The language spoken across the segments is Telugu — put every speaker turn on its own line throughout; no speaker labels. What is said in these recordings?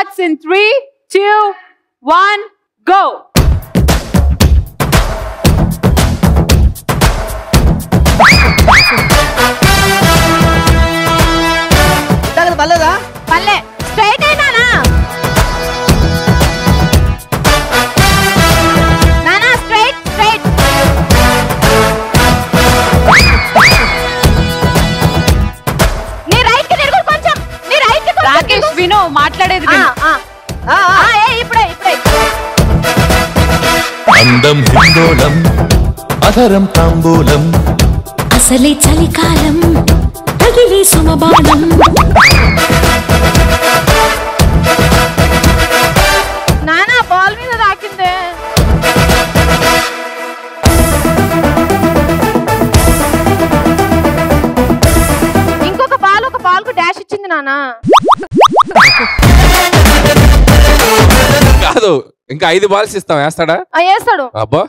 starts in three, two, one, go.
ఇందాక పర్లేదా
పల్లె స్ట్రైట్ అయినానా నానా స్ట్రైట్ స్ట్రైట్ నీ రైట్ కి తిరుగు కొంచెం నీ రైట్ కి రాకేష్ విను మాట్లాడేది విను
ఆ, ఆ.
ఏ ఇప్పుడే ఇప్పుడే
అందం హిందోళం అధరం తాంబూలం
అసలే చలికాలం తగిలే సుమబాణం
నానా బాల్ మీద తాకిందే ఇంకొక బాల్ ఒక బాల్ కు డాష్ ఇచ్చింది నానా
కాదు ఇంకా ఐదు బాల్స్ ఇస్తాం వేస్తాడా
వేస్తాడు
అబ్బా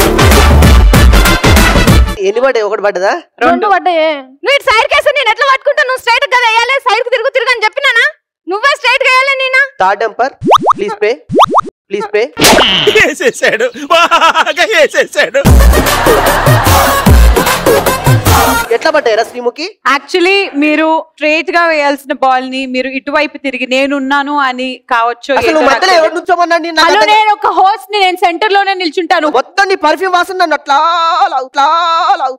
ఎన్ని పడ్డాయి ఒకటి పడ్డదా
రెండు పడ్డాయే నువ్వు ఇటు సైడ్ కేసు నేను ఎట్లా పట్టుకుంటా నువ్వు స్ట్రైట్ గా వేయాలి సైడ్ కి తిరుగు తిరుగు అని చెప్పినానా నువ్వే స్ట్రైట్ గా వేయాలి నేనా
third umpire please pay please pay
వేసేసాడు బాగా వేసేసాడు
ఎట్లా పడ్డాయిరా శ్రీముఖి
యాక్చువల్లీ మీరు స్ట్రైట్ గా వేయాల్సిన బాల్ ని మీరు ఇటువైపు తిరిగి నేనున్నాను అని కావచ్చు
అసలు నువ్వు మధ్యలో ఎవరు నుంచోమన్నాడు నేను నాకు
హలో
అర్థం-
నేను ఒక హోస్ట్ ని నేను సెంటర్ లోనే నిల్చుంటాను
మొత్తం నీ పర్ఫ్యూమ్ వాసన నన్ను అట్లా లాగు, ఇట్లా లాగు.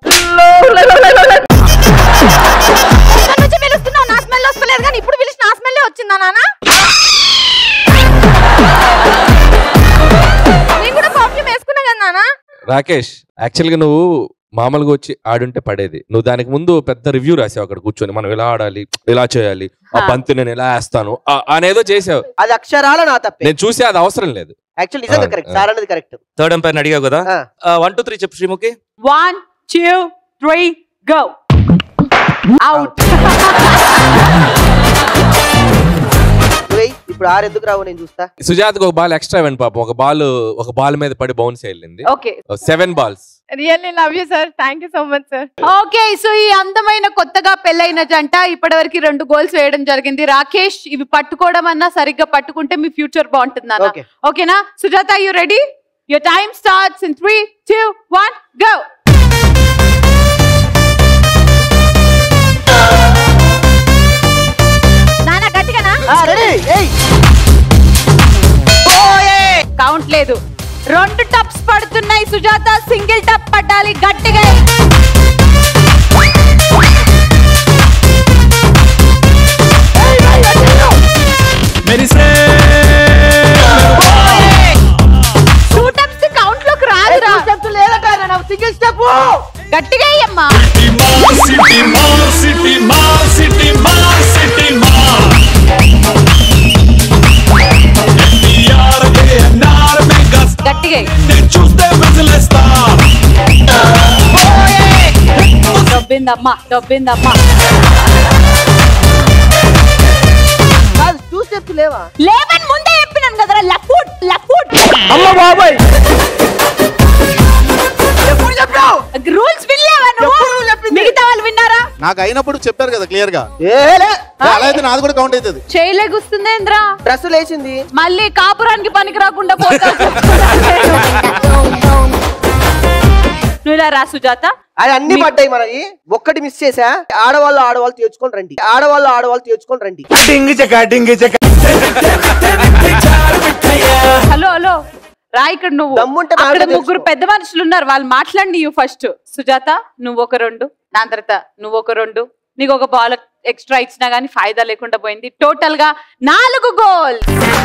ఇక్కడ నుంచి పిలుస్తున్నావు నా స్మెల్ వస్తలేదు కానీ ఇప్పుడు పిలిచి నా స్మెల్ వచ్చిందా నాన్న నేను కూడా పర్ఫ్యూమ్ వేసుకున్నా కదా నాన్న
రాకేష్ యాక్చువల్ గా నువ్వు మామూలుగా వచ్చి ఆడుంటే పడేది నువ్వు దానికి ముందు పెద్ద రివ్యూ రాసావు అక్కడ కూర్చొని మనం ఇలా ఆడాలి ఇలా చేయాలి ఆ
ఆ.
బంతి నేను ఎలా వేస్తాను ఆ- అనేదో చేసావు
అది అక్షరాల నా తప్పే
నేను చూసి అది అవసరం లేదు
యాక్చువల్ నిజంగా
ఆ,
కరెక్ట్
ఆ.
సార్ అనేది కరెక్ట్
థర్డ్ ఎంపైర్ అడిగావు కదా వన్ టూ త్రీ చెప్పు Sreemukhi
one two three go out
ఇప్పుడు ఆరు ఎందుకు రావు నేను చూస్తా
సుజాతకు ఒక బాల్ ఎక్స్ట్రా ఇవ్వండి పాపం ఒక బాల్ ఒక బాల్ మీద పడి బౌన్స్ వెళ్ళింది
okay
seven balls
really love you sir thank you so much sir okay so ఈ అందమైన కొత్తగా పెళ్ళైన జంట ఇప్పటివరకు రెండు గోల్స్ వేయడం జరిగింది రాకేష్ ఇవి పట్టుకోవడం అన్నా సరిగ్గా పట్టుకుంటే మీ ఫ్యూచర్ బాగుంటుంది అన్న
ఓకే
ఓకేనా Sujatha you ready your time starts in three two one go నాన్న గట్టిగానా
రెడీ ఏయ్
కౌంట్ లేదు రెండు టప్స్ పడుతున్నాయి సుజాత సింగిల్ టప్ పట్టాలి గట్టిగా
మెరిసే
టూ టప్స్ కౌంట్ లోకి రాదురా
స్టెప్ లేదట సింగిల్ స్టెప్
గట్టిగా అయ్యమ్మా
సిటీ మా సిటీ మా సిటీ మా సిటీ మా
గట్టిగా
చూస్తే విజిలేస్తా
దొబ్బిందమ్మా దొబ్బిందమ్మా
కాదు టూ స్టెప్స్ లేవా
లేవని ముందే చెప్పినాను కదరా లక్వుడ్ లక్వుడ్
అమ్మ బాబాయ్ ఎప్పుడు చెప్పావు
రూల్స్ వినలేవా నువ్వు
ఎప్పుడు నువ్వు చెప్పింది?
మిగతా వాళ్ళు విన్నారా
నాకు అయినప్పుడు చెప్పారు కదా క్లియర్ గా
ఏలే
ఏ, అలా అయితే నాది కూడా కౌంట్ అవుతుంది
చేయలేగుస్తుందేంద్రా
డ్రెస్ లేచింది
మళ్ళీ కాపురానికి పనికి రాకుండా పోతావు నువ్వు ఇలా రా సుజాత
అది అన్ని పడ్డాయి మనకి ఒక్కటి మిస్ చేసా ఆడవాళ్ళు ఆడవాళ్ళు తెచ్చుకొని రండి ఆడవాళ్ళు ఆడవాళ్ళు తెచ్చుకొని రండి
డింగి చెక్క డింగి చెక్క
హలో హలో రా ఇక్కడ నువ్వు
దమ్ముంటే
అక్కడ
మాట్లాడేసుకో.
ముగ్గురు పెద్ద మనుషులు ఉన్నారు వాళ్ళు మాట్లాడి యూ ఫస్ట్ సుజాత నువ్వు ఒక రెండు దాని తర్వాత నువ్వు ఒక రెండు నీకు ఒక బాల్ ఎక్స్ట్రా ఇచ్చినా గానీ ఫాయిదా లేకుండా పోయింది టోటల్ గా నాలుగు గోల్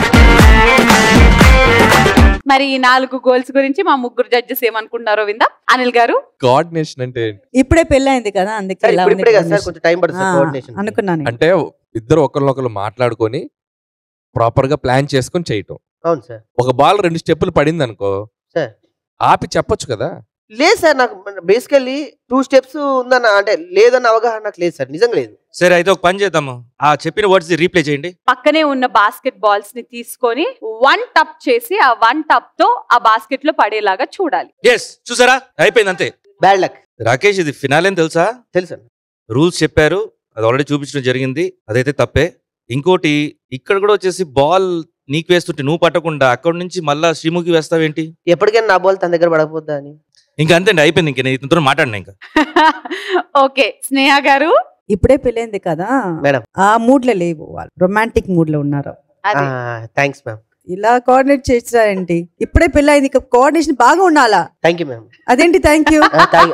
మరి ఈ నాలుగు గోల్స్ గురించి మా ముగ్గురు జడ్జెస్ ఏమనుకుంటున్నారో విందా అనిల్ గారు
కోఆర్డినేషన్ అంటే ఏంటి?
ఇప్పుడే పెళ్ళైంది కదా అందుకే
సార్
ఇలా
ఇప్పుడు
ఉంది
ఇప్పుడే కదా సార్
coordination.
కొంచెం టైం పడుతుంది
ఆ,
కోఆర్డినేషన్
అనుకున్నాను
అంటే ఇద్దరు ఒకరినొకరు మాట్లాడుకొని ప్రాపర్ గా ప్లాన్ చేసుకొని చేయటం
అవును సార్
ఒక బాల్ రెండు స్టెప్పులు పడింది అనుకో
సార్
ఆపి చెప్పొచ్చు కదా
లేదు సార్ నాకు బేసికల్లీ టూ స్టెప్స్ ఉందన్న అంటే లేదన్న అవగాహన నాకు లేదు సార్ నిజంగా లేదు
సరే అయితే ఒక పని చేద్దాము ఆ చెప్పిన వర్డ్స్ రీప్లే చేయండి
పక్కనే ఉన్న బాస్కెట్ బాల్స్ ని తీసుకొని వన్ టప్ చేసి ఆ వన్ టప్ తో ఆ బాస్కెట్ లో పడేలాగా చూడాలి
ఎస్ చూసారా అయిపోయింది అంతే
బ్యాడ్ లక్
రాకేష్ ఇది ఫినాలేని తెలుసా
తెలుసు
రూల్స్ చెప్పారు అది ఆల్రెడీ చూపించడం జరిగింది అదైతే తప్పే
ఇంకోటి ఇక్కడ కూడా వచ్చేసి బాల్ నీకు వేస్తుంటే నువ్వు పట్టకుండా అక్కడ నుంచి మళ్ళా శ్రీముఖి వేస్తావేంటి
ఎప్పటికైనా నా బాల్ తన దగ్గర పడకపోద్దా అని
ఇంకా అంతే అండి అయిపోయింది ఇంకా నేను ఇతనితో మాట్లాడినా ఇంకా
ఓకే స్నేహ గారు
ఇప్పుడే పెళ్ళైంది కదా
మేడం
ఆ మూడ్ లో లేవు వాళ్ళు రొమాంటిక్ మూడ్ లో ఉన్నారు
అది
థ్యాంక్స్ మ్యామ్
ఇలా కోఆర్డినేట్ చేస్తారేంటి ఇప్పుడే పెళ్ళైంది ఇక కోఆర్డినేషన్ బాగా ఉండాలా
థ్యాంక్ యూ మ్యామ్
అదేంటి థ్యాంక్ యూ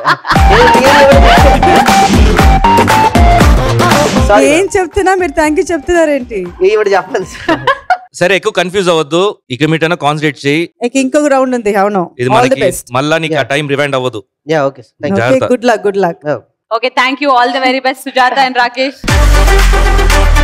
సారీ
ఏం చెప్తున్నా మీరు థ్యాంక్ యూ చెప్తున్నారేంటి
ఇవిడ చెప్పండి
సరే ఎక్కువ కన్ఫ్యూజ్ అవ్వద్దు ఇక మీటైనా కాన్సన్ట్రేట్ చేయి
ఇక ఇంకొక రౌండ్ ఉంది అవును
ఇది
ఆల్ ది
మనకి
బెస్ట్
మళ్ళా నీకు ఆ
Yeah.
టైం రివైండ్ అవ్వదు
యా ఓకే థ్యాంక్
జాగ్రత్త.
Good luck good luck
okay thank you all the very best Sujatha and Rakesh